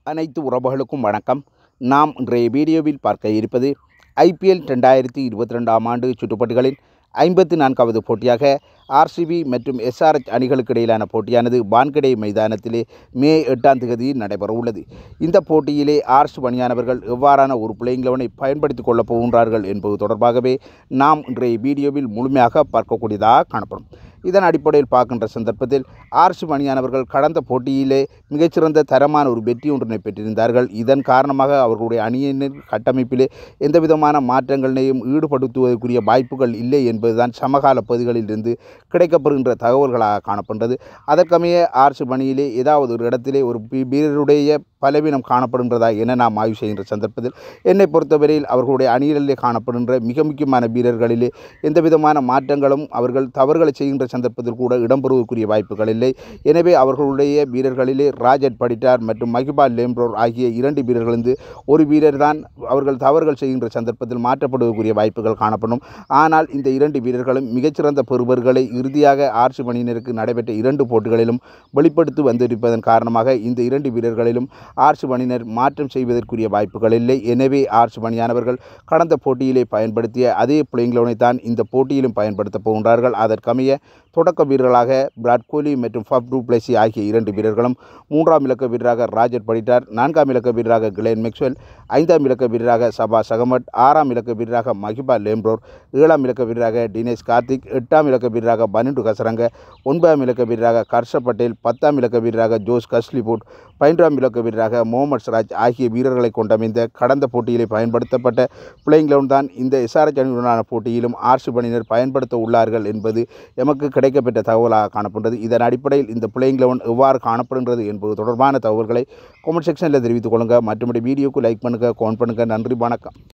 அனைத்து உறவுகளுக்கும் வணக்கம் நாம் இன்றைய வீடியோவில் பார்க்க இருப்பது ஐபிஎல் ரெண்டாயிரத்தி இருபத்தி ரெண்டாம் ஆண்டு சுற்றுப்பட்டுகளின் ஐம்பத்தி நான்காவது போட்டியாக ஆர்சிபி மற்றும் எஸ்ஆர்எச் அணிகளுக்கு இடையிலான போட்டியானது வான்கடே மைதானத்திலே மே எட்டாம் தேதி நடைபெற உள்ளது இந்த போட்டியிலே ஆர்ஸ் பணியானவர்கள் எவ்வாறான ஒரு பிளேயிங் லெவனை பயன்படுத்திக் கொள்ளப் போகின்றார்கள் என்பது தொடர்பாகவே நாம் இன்றைய வீடியோவில் முழுமையாக பார்க்கக்கூடியதாக காணப்படும் இதன் அடிப்படையில் பார்க்கின்ற சந்தர்ப்பத்தில் ஆர்சி மணியானவர்கள் கடந்த போட்டியிலே மிகச்சிறந்த தரமான ஒரு வெற்றி ஒன்றினை பெற்றிருந்தார்கள் இதன் காரணமாக அவர்களுடைய அணியினர் கட்டமைப்பிலே எந்தவிதமான மாற்றங்களையும் ஈடுபடுத்துவதற்குரிய வாய்ப்புகள் இல்லை என்பதுதான் சமகால பகுதிகளிலிருந்து கிடைக்கப்பெறுகின்ற தகவல்களாக காணப்படுகிறது அதற்கமைய ஆர்சி பணியிலே ஏதாவது ஒரு இடத்திலே ஒரு பி- வீரருடைய பலவீனம் காணப்படுகின்றதா என நாம் ஆய்வு செய்கின்ற சந்தர்ப்பத்தில் என்னை பொறுத்தவரையில் அவர்களுடைய அணிகளிலே காணப்படுகின்ற மிக முக்கியமான வீரர்களிலே எந்தவிதமான மாற்றங்களும் அவர்கள் தவறுகளை செய்கின்ற சந்தர்ப்பத்தில் கூட இடம்பெறுவதற்குரிய வாய்ப்புகள் இல்லை எனவே அவர்களுடைய வீரர்களிலே ராஜட் படிட்டார் மற்றும் மகிபால் லேம்ப்ரோர் ஆகிய இரண்டு வீரர்களிருந்து ஒரு வீரர் தான் அவர்கள் தவறுகள் செய்கின்ற சந்தர்ப்பத்தில் மாற்றப்படுவதற்குரிய வாய்ப்புகள் காணப்படும் ஆனால் இந்த இரண்டு வீரர்களும் மிகச்சிறந்த பெறுவர்களை இறுதியாக ஆர்சி மணியினருக்கு நடைபெற்ற இரண்டு போட்டிகளிலும் வெளிப்படுத்தி வந்திருப்பதன் காரணமாக இந்த இரண்டு வீரர்களிலும் ஆர்சி மணியினர் மாற்றம் செய்வதற்குரிய வாய்ப்புகள் இல்லை எனவே ஆர்சி மணியானவர்கள் கடந்த போட்டியிலே பயன்படுத்திய அதே பிளேயிங் லெவனை தான் இந்த போட்டியிலும் பயன்படுத்தப் போகின்றார்கள் அதற்கமைய தொடக்க வீரர்களாக விராட் கோலி மற்றும் ஃபப் டூ பிளஸி ஆகிய இரண்டு வீரர்களும் மூன்றாம் இலக்க வீரராக ராஜர் படிட்டார் நான்காம் இலக்க வீரராக கிளேன் மேக்ஸ்வெல் ஐந்தாம் இலக்க வீரராக சபா சகமட் ஆறாம் இலக்க வீரராக மஹிபா லேம்ப்ரோர் ஏழாம் இலக்க வீரராக தினேஷ் கார்த்திக் எட்டாம் இலக்க வீரராக பனிண்டு கசரங்க ஒன்பதாம் இலக்க வீரராக கர்ஷப் பட்டேல் பத்தாம் இலக்க வீரராக ஜோஸ் கஸ்லிபுட் பதினொன்றாம் இலக்க வீரராக முகமது சிராஜ் ஆகிய வீரர்களை கொண்டமைந்த கடந்த போட்டியிலே பயன்படுத்தப்பட்ட பிளேயிங் லெவன் தான் இந்த எஸ்ஆர்எச் அணியுடனான போட்டியிலும் ஆர்சி பணியினர் பயன்படுத்த உள்ளார்கள் என்பது எமக்கு கிடைக்கப்பெற்ற தகவலாக காணப்படுகிறது இதன் அடிப்படையில் இந்த பிளேயிங் லெவன் எவ்வாறு காணப்படுகின்றது என்பது தொடர்பான தகவல்களை கமெண்ட் செக்ஷனில் தெரிவித்துக் கொள்ளுங்கள் மற்றபடி வீடியோக்கு லைக் பண்ணுங்கள் கமெண்ட் பண்ணுங்கள் நன்றி வணக்கம்